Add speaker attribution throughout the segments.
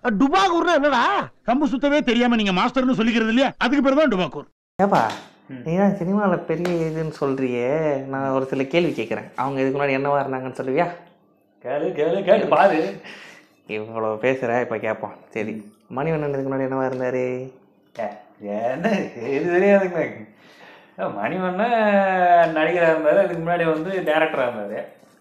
Speaker 1: டுபாகூர்னா என்னடா
Speaker 2: கம்பு சுத்தவே தெரியாம நீங்க மாஸ்டர்னு சொல்லிக்கிறது இல்லையா அதுக்கு பேர் தான் டுபாக்கூர்
Speaker 3: ஏப்பா நீ தான் சினிமாவில் பெரிய இதுன்னு சொல்றியே நான் ஒரு சில கேள்வி கேட்குறேன் அவங்க இதுக்கு முன்னாடி என்னவா இருந்தாங்கன்னு சொல்லுவியா
Speaker 4: கேளு கேளு கேட்டு பாரு
Speaker 3: இவ்வளோ பேசுகிற இப்போ கேட்போம் சரி மணிவண்ணன் இதுக்கு முன்னாடி என்னவா இருந்தார்
Speaker 4: ஏ, என்ன இது தெரியாதுங்க மணிவண்ண நடிகராக இருந்தார் அதுக்கு முன்னாடி வந்து டேரக்டராக இருந்தார்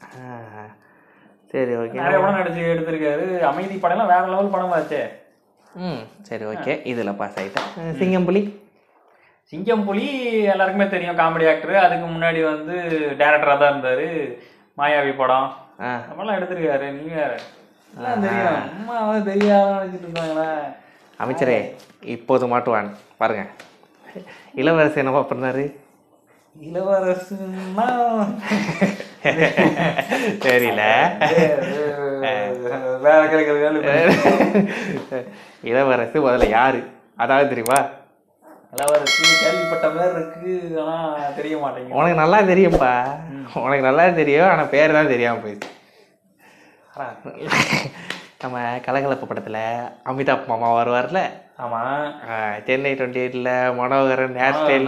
Speaker 3: சரி ஓகே
Speaker 4: நிறைய படம் நடிச்சு எடுத்திருக்காரு அமைதி படம்லாம் வேற லெவல் படம் ஆச்சே
Speaker 3: ம் சரி ஓகே இதில் பாஸ் ஆகிட்டேன் சிங்கம்புலி
Speaker 4: சிங்கம் புலி எல்லாருக்குமே தெரியும் காமெடி ஆக்டர் அதுக்கு முன்னாடி வந்து டேரக்டராக தான் இருந்தார் மாயாவி படம்
Speaker 3: ஆ
Speaker 4: நம்மளாம் எடுத்திருக்காரு நீ வேற எல்லாம் தெரியும் அம்மா வந்து தெரியாத நினைச்சிட்டு இருந்தாங்களா
Speaker 3: அமைச்சரே இப்போது மாட்டுவான் பாருங்க இளவரசி என்னவா பண்ணாரு
Speaker 4: இளவரசுன்னா
Speaker 3: தெரியல
Speaker 4: வேற கிடைக்கிறது
Speaker 3: இளவரசு முதல்ல யாரு அதாவது தெரியுமா
Speaker 4: இளவரசி கேள்விப்பட்ட மாதிரி இருக்கு ஆனா தெரிய மாட்டேங்குது
Speaker 3: உனக்கு நல்லா தெரியும்பா உனக்கு நல்லா தெரியும் ஆனால் பேர் தான் தெரியாமல் போயிடுச்சு நம்ம கலகலப்பு படத்தில் அமிதாப் மாமா வருவார்ல
Speaker 4: ஆமா
Speaker 3: ஆ, சென்னை டுவெண்ட்டி எயிட்டில் மனோகரன் ஹேர் ஸ்டைல்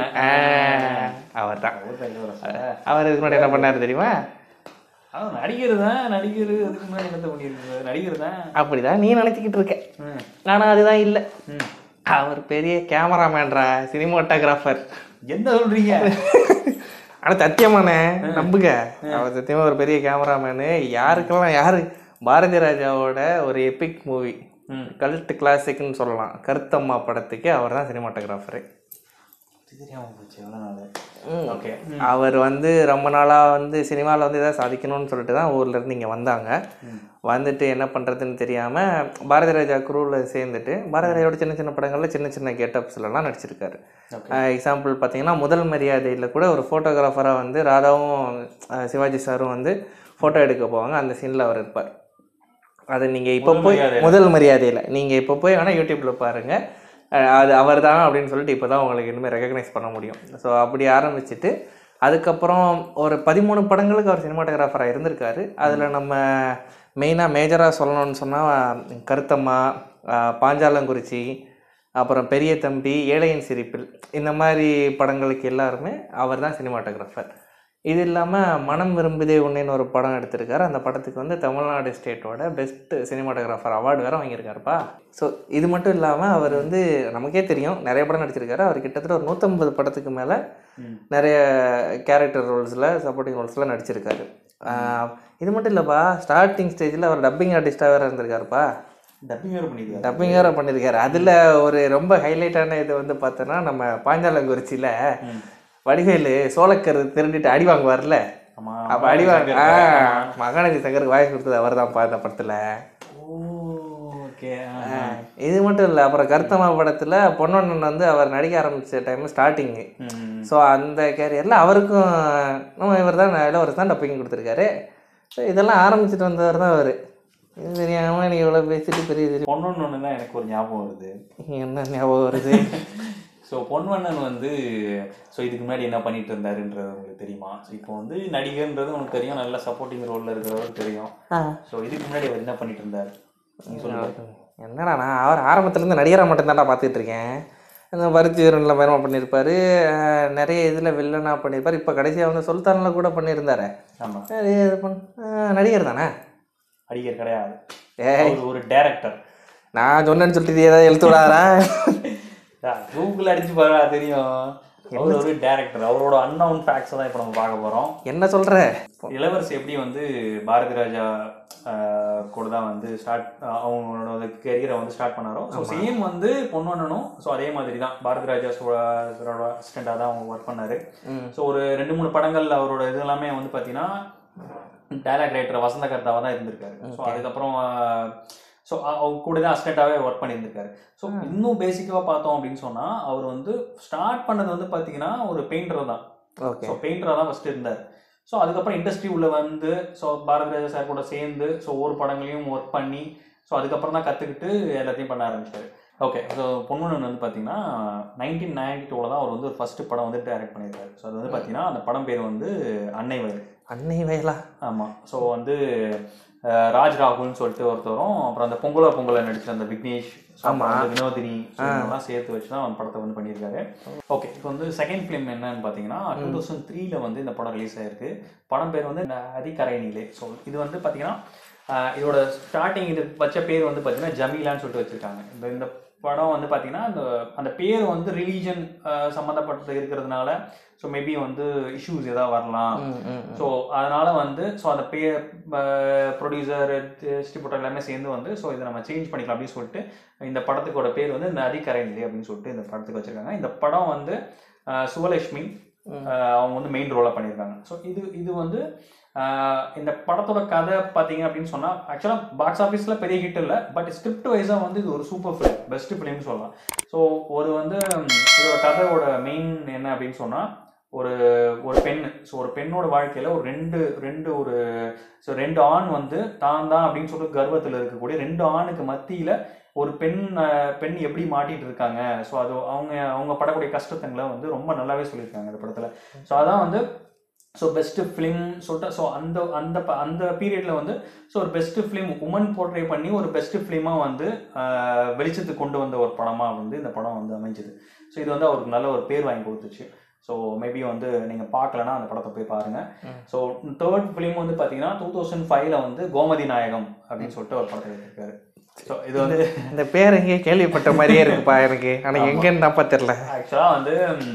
Speaker 3: அவர் தான்
Speaker 4: அவர்தான் இளவரசர்.
Speaker 3: அவர் இதுக்கு முன்னாடி என்ன பண்ணாரு தெரியுமா
Speaker 4: அவன் நடிகர் தான் நடிகர் அதுக்கு முன்னாடி என்ன பண்ணியிருக்காரு நடிகர் தான்
Speaker 3: அப்படிதான் நீ நினச்சிக்கிட்டு இருக்க
Speaker 4: ம்.
Speaker 3: ஆனால் அதுதான் இல்லை
Speaker 4: ம்.
Speaker 3: அவர் பெரிய கேமராமேன்ரா சினிமோட்டோகிராஃபர்
Speaker 4: என்ன சொல்றீங்க
Speaker 3: ஆனால் சத்தியமானே நம்புங்க அவர் சத்தியமா ஒரு பெரிய கேமராமேனு யாருக்கெல்லாம் யாரு பாரதி ராஜாவோட ஒரு எபிக் மூவி
Speaker 4: ம்.
Speaker 3: கல்ட் கிளாசிக்னு சொல்லலாம் கருத்தம்மா படத்துக்கு அவர் தான் சினிமாட்டோகிராஃபரு
Speaker 4: தெரியாம போச்சு எவ்வளோ நாள் ஓகே
Speaker 3: அவர் வந்து ரொம்ப நாளாக வந்து சினிமாவில் வந்து எதாவது சாதிக்கணும்னு சொல்லிட்டு தான் ஊர்ல இருந்து இங்கே வந்தாங்க வந்துட்டு என்ன பண்ணுறதுன்னு தெரியாமல் பாரதி ராஜா குரூவில் சேர்ந்துட்டு பாரதி ராஜாவோட சின்ன சின்ன படங்களில் சின்ன சின்ன கெட்டப்ஸ்லலாம் நடிச்சிருக்காரு எக்ஸாம்பிள் பார்த்தீங்கன்னா முதல் மரியாதையில் கூட ஒரு ஃபோட்டோகிராஃபராக வந்து ராதாவும் அஹ், சிவாஜி சாரும் வந்து ஃபோட்டோ எடுக்க போவாங்க அந்த சீனில் அவர் இருப்பார் அது நீங்கள் இப்போ போய் முதல் மரியாதையில் நீங்கள் இப்போ போய் வேணால் யூடியூப்பில் பாருங்கள் அஹ், அது அவர் தான் அப்படின்னு சொல்லிட்டு இப்போ தான் உங்களுக்கு இனிமேல் ரெகக்னைஸ் பண்ண முடியும் ஸோ அப்படி ஆரம்பிச்சுட்டு அதுக்கப்புறம் ஒரு பதிமூணு படங்களுக்கு அவர் சினிமாட்டோகிராஃபராக இருந்திருக்காரு அதில் நம்ம மெயினாக மேஜராக சொல்லணும்னு சொன்னால் கருத்தம்மா அஹ், பாஞ்சாலங்குறிச்சி அப்புறம் பெரிய தம்பி ஏழையின் சிரிப்பில் இந்த மாதிரி படங்களுக்கு எல்லாருமே அவர் தான் சினிமாட்டோகிராஃபர் இது இல்லாமல் மனம் விரும்புதே உன்னைன்னு ஒரு படம் எடுத்திருக்காரு அந்த படத்துக்கு வந்து தமிழ்நாடு ஸ்டேட்டோட பெஸ்ட் சினிமாட்டோகிராஃபர் அவார்டு வேறு வாங்கியிருக்காருப்பா ஸோ இது மட்டும் இல்லாமல் அவர் வந்து நமக்கே தெரியும் நிறைய படம் நடிச்சிருக்காரு அவர் கிட்டத்தட்ட ஒரு நூற்றம்பது படத்துக்கு மேலே நிறைய கேரக்டர் ரோல்ஸில் சப்போர்ட்டிங் ரோல்ஸில் நடிச்சிருக்காரு ஆஹ் இது மட்டும் இல்லைப்பா ஸ்டார்டிங் ஸ்டேஜில் அவர் டப்பிங் ஆர்டிஸ்ட்டாக வேறு இருந்திருக்காருப்பா
Speaker 4: டப்பிங் வேறு பண்ணியிருக்காரு
Speaker 3: டப்பிங் வேறு பண்ணியிருக்காரு அதில் ஒரு ரொம்ப ஹைலைட்டான இது வந்து பார்த்தோன்னா நம்ம பாஞ்சாலங்குறிச்சியில் வடிவேலு சோளக்கரு திருடிட்டு அடி வாங்குவார்ல
Speaker 4: ஆமா
Speaker 3: அப்போ அடி வாங்க ஆ, மகாநதி சங்கருக்கு வாய்ஸ் கொடுத்தது அவர் தான் அந்த படத்தில்
Speaker 4: ஓகே
Speaker 3: இது மட்டும் இல்லை அப்புறம் கருத்தம்மா படத்தில் பொன்னொன்னன் வந்து அவர் நடிக்க ஆரம்பித்த டைம் ஸ்டார்டிங்கு ஸோ அந்த கேரியரில் அவருக்கும் நம்ம இவர் தான் இளவரசர் தான் டப்பிங் கொடுத்துருக்காரு ஸோ இதெல்லாம் ஆரம்பிச்சிட்டு வந்தவர் தான் அவர் இது தெரியாமல் நீ இவ்வளோ பேசிட்டு பெரிய தெரியும்
Speaker 4: பொண்ணுன்னு ஒன்று தான் எனக்கு ஒரு ஞாபகம் வருது
Speaker 3: என்ன ஞாபகம் வருது
Speaker 4: ஸோ பொன்வண்ணன் வந்து ஸோ இதுக்கு முன்னாடி என்ன பண்ணிட்டு இருந்தாருன்றது உங்களுக்கு தெரியுமா ஸோ இப்போ வந்து நடிகர்ன்றது உனக்கு தெரியும் நல்ல சப்போர்ட்டிங் ரோலில் இருக்கிறவருக்கு தெரியும் ஸோ இதுக்கு முன்னாடி அவர் என்ன பண்ணிட்டு இருந்தார் நீங்க சொல்லுங்க
Speaker 3: என்னடா நான் அவர் ஆரம்பத்துலேருந்து நடிகராக மட்டும்தான்டா பார்த்துட்டு இருக்கேன் இந்த பருத்தி வீரனில் பயணம் பண்ணியிருப்பாரு அஹ் நிறைய இதில் வில்லனாக பண்ணியிருப்பாரு இப்போ கடைசியாக வந்து சுல்தானில் கூட பண்ணியிருந்தாரு
Speaker 4: ஆமாம்
Speaker 3: நிறைய இது பண்ண அஹ் நடிகர் தானே
Speaker 4: நடிகர் கிடையாது
Speaker 3: ஏய்
Speaker 4: அவர் ஒரு டேரக்டர்
Speaker 3: நான் சொன்னேன்னு சொல்லிட்டு ஏதாவது எழுத்து விடாதா
Speaker 4: கூகுள் அடிச்சு பாருடா தெரியும் அவர் ஒரு டேரக்டர் அவரோட அன்னவுன் ஃபேக்ட்ஸ் தான் இப்போ நம்ம பார்க்க போகிறோம்
Speaker 3: என்ன சொல்கிற
Speaker 4: இளவரசி எப்படி வந்து பாரதி ராஜா ஆஹ், கூட தான் வந்து ஸ்டார்ட் அவங்களோட கெரியரை வந்து ஸ்டார்ட் பண்ணாரோ ஸோ சேம் வந்து பொன்வண்ணனும் ஸோ அதே மாதிரி தான் பாரதி ராஜா அசிஸ்டண்டாக தான் அவங்க ஒர்க் பண்ணாரு ஸோ ஒரு ரெண்டு மூணு படங்கள் அவரோட இது எல்லாமே வந்து பார்த்தீங்கன்னா டைலாக் ரைட்டர் வசந்த கர்த்தாவாக தான் இருந்திருக்காரு ஸோ அதுக்கப்புறம் ஸோ அவங்க கூட தான் அசிஸ்டண்ட்டாகவே ஒர்க் பண்ணியிருந்திருக்காரு ஸோ இன்னும் பேசிக்காக பார்த்தோம் அப்படின்னு சொன்னால் அவர் வந்து ஸ்டார்ட் பண்ணது வந்து பார்த்தீங்கன்னா ஒரு பெயிண்டர் தான்
Speaker 3: ஓகே
Speaker 4: ஸோ பெயிண்டராக தான் ஃபஸ்ட்டு இருந்தார் ஸோ அதுக்கப்புறம் இண்டஸ்ட்ரி உள்ள வந்து ஸோ பாரதி ராஜா சார் கூட சேர்ந்து ஸோ ஒவ்வொரு படங்களையும் ஒர்க் பண்ணி ஸோ அதுக்கப்புறம் தான் கற்றுக்கிட்டு எல்லாத்தையும் பண்ண ஆரம்பிச்சாரு ஓகே ஸோ பொன்முனன் வந்து பார்த்தீங்கன்னா நைன்டீன் நைன்டி டூவில் தான் அவர் வந்து ஒரு ஃபஸ்ட்டு படம் வந்து டைரக்ட் பண்ணியிருக்காரு ஸோ அது வந்து பார்த்தீங்கன்னா அந்த படம் பேர் வந்து அன்னை வயல்
Speaker 3: அன்னை வயலா
Speaker 4: ஆமா ஸோ வந்து அஹ், ராஜ் ராகுல்னு சொல்லிட்டு ஒருத்தரும் அப்புறம் அந்த பொங்கலோ பொங்கல நடிச்ச அந்த விக்னேஷ் so அப்புறம் அந்த வினோதினி so இவங்கெல்லாம் சேர்த்து வச்சு தான் அந்த படத்தை வந்து பண்ணியிருக்காரு ஓகே இப்போ வந்து செகண்ட் ஃபிலிம் என்னன்னு பார்த்தீங்கன்னா டூ தௌசண்ட் த்ரீல வந்து இந்த படம் ரிலீஸ் ஆயிருக்கு படம் பேர் வந்து அதிகரைனிலே ஸோ இது வந்து பார்த்தீங்கன்னா அஹ், இதோட ஸ்டார்டிங் இது வச்ச பேர் வந்து பார்த்தீங்கன்னா ஜமீலான்னு சொல்லிட்டு வச்சிருக்காங்க இந்த இந்த படம் வந்து பார்த்தீங்கன்னா அந்த அந்த பேர் வந்து ரிலீஜன் சம்மந்தப்பட்டது இருக்கிறதுனால ஸோ மேபி வந்து இஷ்யூஸ் ஏதாவது வரலாம்
Speaker 3: ம், ம், ம்.
Speaker 4: ஸோ அதனால வந்து ஸோ அந்த பே ப்ரொடியூசர் டிஸ்ட்ரிபியூட்டர் எல்லாமே சேர்ந்து வந்து ஸோ இதை நம்ம சேஞ்ச் பண்ணிக்கலாம் அப்படின்னு சொல்லிட்டு இந்த படத்துக்கோட பேர் வந்து நதிக்கரையிலே அப்படின்னு சொல்லிட்டு இந்த படத்துக்கு வச்சிருக்காங்க இந்த படம் வந்து அஹ், சுவலட்சுமி அஹ், அவங்க வந்து மெயின் ரோலாக பண்ணியிருக்காங்க ஸோ இது இது வந்து அஹ், இந்த படத்தோட கதை பார்த்தீங்க அப்படின்னு சொன்னால் ஆக்சுவலாக பாக்ஸ் ஆஃபீஸில் பெரிய ஹிட் இல்லை பட் ஸ்கிரிப்ட் வைஸாக வந்து இது ஒரு சூப்பர் ஃபிலிம் பெஸ்ட் ஃபிலிம்னு சொல்லலாம் ஸோ ஒரு வந்து ம், இதோட கதையோட மெயின் என்ன அப்படின்னு சொன்னால் ஒரு ஒரு பெண் ஸோ ஒரு பெண்ணோட வாழ்க்கையில ஒரு ரெண்டு ரெண்டு ஒரு ஸோ ரெண்டு ஆண் வந்து தான் தான் அப்படின்னு சொல்லிட்டு கர்வத்தில் இருக்கக்கூடிய ரெண்டு ஆணுக்கு மத்தியில ஒரு பெண் அஹ், பெண் எப்படி மாட்டிட்டு இருக்காங்க ஸோ அது அவங்க அவங்க படக்கூடிய கஷ்டத்துங்களை வந்து ரொம்ப நல்லாவே சொல்லியிருக்காங்க இந்த படத்துல ஸோ அதான் வந்து ஸோ பெஸ்ட் ஃபிலிம் சொல்லிட்டு ஸோ அந்த அந்த ப- அந்த பீரியடில் வந்து ஸோ ஒரு பெஸ்ட் ஃபிலிம் உமன் போர்ட்ரே பண்ணி ஒரு பெஸ்ட் ஃபிலிமாக வந்து ஆஹ், வெளிச்சத்துக்கு கொண்டு வந்த ஒரு படமாக வந்து இந்த படம் வந்து அமைஞ்சுது ஸோ இது வந்து அவருக்கு நல்ல ஒரு பேர் வாங்கி கொடுத்துச்சு ஸோ மேபி வந்து நீங்கள் பார்க்கலனா அந்த படத்தை போய் பாருங்க ஸோ தேர்ட் ஃபிலிம் வந்து பார்த்தீங்கன்னா டூ தௌசண்ட் ஃபைவ்ல வந்து கோமதி நாயகம் அப்படின்னு சொல்லிட்டு ஒரு படத்தை எடுத்திருக்காரு ஸோ இது வந்து
Speaker 3: இந்த பேர் எங்கேயே கேள்விப்பட்ட மாதிரியே இருக்குப்பா எனக்கு ஆனா எங்கன்னு தான்ப்பா தெரியல
Speaker 4: ஆக்சுவலாக வந்து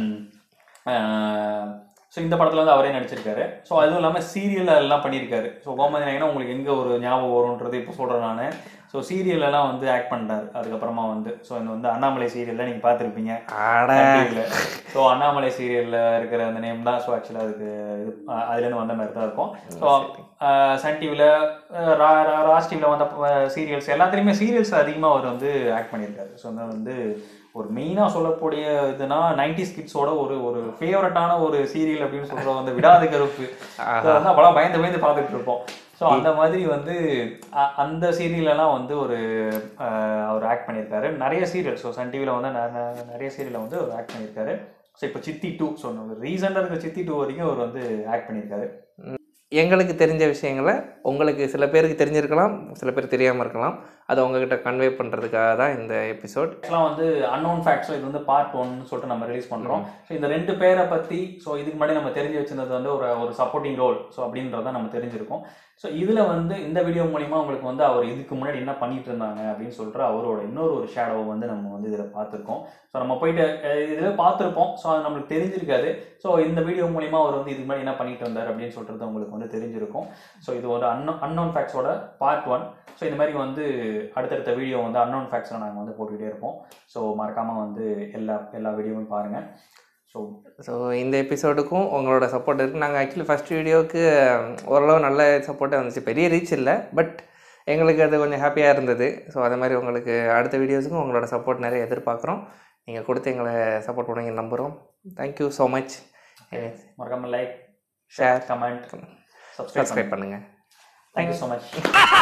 Speaker 4: ஸோ இந்த படத்தில் வந்து அவரே நடிச்சிருக்காரு ஸோ அதுவும் இல்லாமல் சீரியல் எல்லாம் பண்ணியிருக்காரு ஸோ கோமதி நாயகனா உங்களுக்கு எங்கே ஒரு ஞாபகம் வரும்ன்றது இப்போ சொல்கிறேன் நான் ஸோ சீரியல்லாம் வந்து ஆக்ட் பண்ணிட்டார் அதுக்கப்புறமா வந்து ஸோ இந்த வந்து அண்ணாமலை சீரியலில் நீங்கள் பார்த்துருப்பீங்க
Speaker 3: ஆட
Speaker 4: ஸோ அண்ணாமலை சீரியல்ல இருக்கிற அந்த நேம் தான் ஸோ ஆக்சுவலாக அதுக்கு இது அஹ் அதுலேருந்து வந்த மாதிரி தான் இருக்கும் ஸோ சன் டிவியில் ராஜ் டிவியில் வந்த சீரியல்ஸ் எல்லாத்துலேயுமே சீரியல்ஸ் அதிகமாக அவர் வந்து ஆக்ட் பண்ணியிருக்காரு ஸோ வந்து ஒரு மெயினாக சொல்லக்கூடிய இதுனா நைன்டி கிட்ஸோட ஒரு ஒரு ஃபேவரட்டான ஒரு சீரியல் அப்படின்னு சொல்றது வந்து விடாத கருப்பு அது வந்து அப்பெல்லாம் பயந்து பயந்து பார்த்துட்டு இருப்போம் ஸோ அந்த மாதிரி வந்து அ- அந்த சீரியலெல்லாம் வந்து ஒரு அஹ், அவர் ஆக்ட் பண்ணியிருக்காரு நிறைய சீரியல் ஸோ சன் டிவியில் வந்து ந- ந- நிறைய சீரியலில் வந்து அவர் ஆக்ட் பண்ணியிருக்காரு ஸோ இப்போ சித்தி டூ ஸோ ரீசெண்டாக இருக்க சித்தி டூ வரைக்கும் அவர் வந்து ஆக்ட் பண்ணியிருக்காரு
Speaker 3: எங்களுக்கு தெரிஞ்ச விஷயங்களை உங்களுக்கு சில பேருக்கு தெரிஞ்சிருக்கலாம் சில பேர் தெரியாமல் இருக்கலாம் அதை உங்ககிட்ட கன்வே பண்ணுறதுக்காக தான் இந்த எபிசோட்
Speaker 4: ஆக்சுவலாக வந்து அன்னோன் ஃபேக்ட்ஸ் இது வந்து பார்ட் ஒன்னு சொல்லிட்டு நம்ம ரிலீஸ் பண்ணுறோம் ஸோ இந்த ரெண்டு பேரை பற்றி ஸோ இதுக்கு முன்னாடி நம்ம தெரிஞ்சு வச்சிருந்தது வந்து ஒரு ஒரு சப்போர்ட்டிங் ரோல் ஸோ அப்படின்றத நம்ம தெரிஞ்சிருக்கோம் ஸோ இதில் வந்து இந்த வீடியோ மூலிமா உங்களுக்கு வந்து அவர் இதுக்கு முன்னாடி என்ன பண்ணிட்டு இருந்தாங்க அப்படின்னு சொல்லிட்டு அவரோட இன்னொரு ஒரு ஷேடோவை வந்து நம்ம வந்து இதில் பார்த்துருக்கோம் ஸோ நம்ம போயிட்டு இதில் பார்த்துருப்போம் ஸோ அது நம்மளுக்கு தெரிஞ்சிருக்காது ஸோ இந்த வீடியோ மூலிமா அவர் வந்து இதுக்கு முன்னாடி என்ன பண்ணிட்டு இருந்தார் அப்படின்னு சொல்கிறது உங்களுக்கு வந்து தெரிஞ்சிருக்கும் ஸோ இது ஒரு அன்னோ அன்னோன் ஃபேக்ட்ஸோட பார்ட் ஒன் ஸோ இந்த மாதிரி வந்து அடுத்தடுத்த வீடியோ வந்து அன்னோன் ஃபேக்ட்ஸில் நாங்கள் வந்து போட்டுக்கிட்டே இருப்போம் ஸோ மறக்காமல் வந்து எல்லா எல்லா வீடியோவும் பாருங்கள் ஸோ
Speaker 3: ஸோ இந்த எபிசோடுக்கும் உங்களோட சப்போர்ட் இருக்குது நாங்கள் ஆக்சுவலி ஃபஸ்ட் வீடியோவுக்கு ஓரளவு நல்ல சப்போர்ட்டாக வந்துச்சு பெரிய ரீச் இல்லை பட் எங்களுக்கு அது கொஞ்சம் ஹாப்பியாக இருந்தது ஸோ அதே மாதிரி உங்களுக்கு அடுத்த வீடியோஸுக்கும் உங்களோட சப்போர்ட் நிறைய எதிர்பார்க்குறோம் நீங்கள் கொடுத்து எங்களை சப்போர்ட் பண்ணுவீங்க நம்புகிறோம் தேங்க்யூ ஸோ மச்
Speaker 4: மறக்காமல் like
Speaker 3: share
Speaker 4: comment subscribe
Speaker 3: subscribe பண்ணுங்கள்
Speaker 4: தேங்க்யூ ஸோ மச்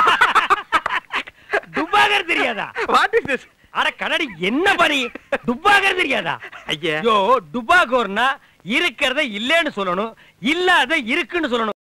Speaker 1: துப்பாகர் தெரியாதா வாட் இஸ் திஸ் அட கண்ணாடி என்ன பணி துப்பாகர் தெரியாதா ஐயா யோ துப்பாகோர்னா இருக்கிறத இல்லைன்னு சொல்லணும் இல்லாத இருக்குன்னு சொல்லணும்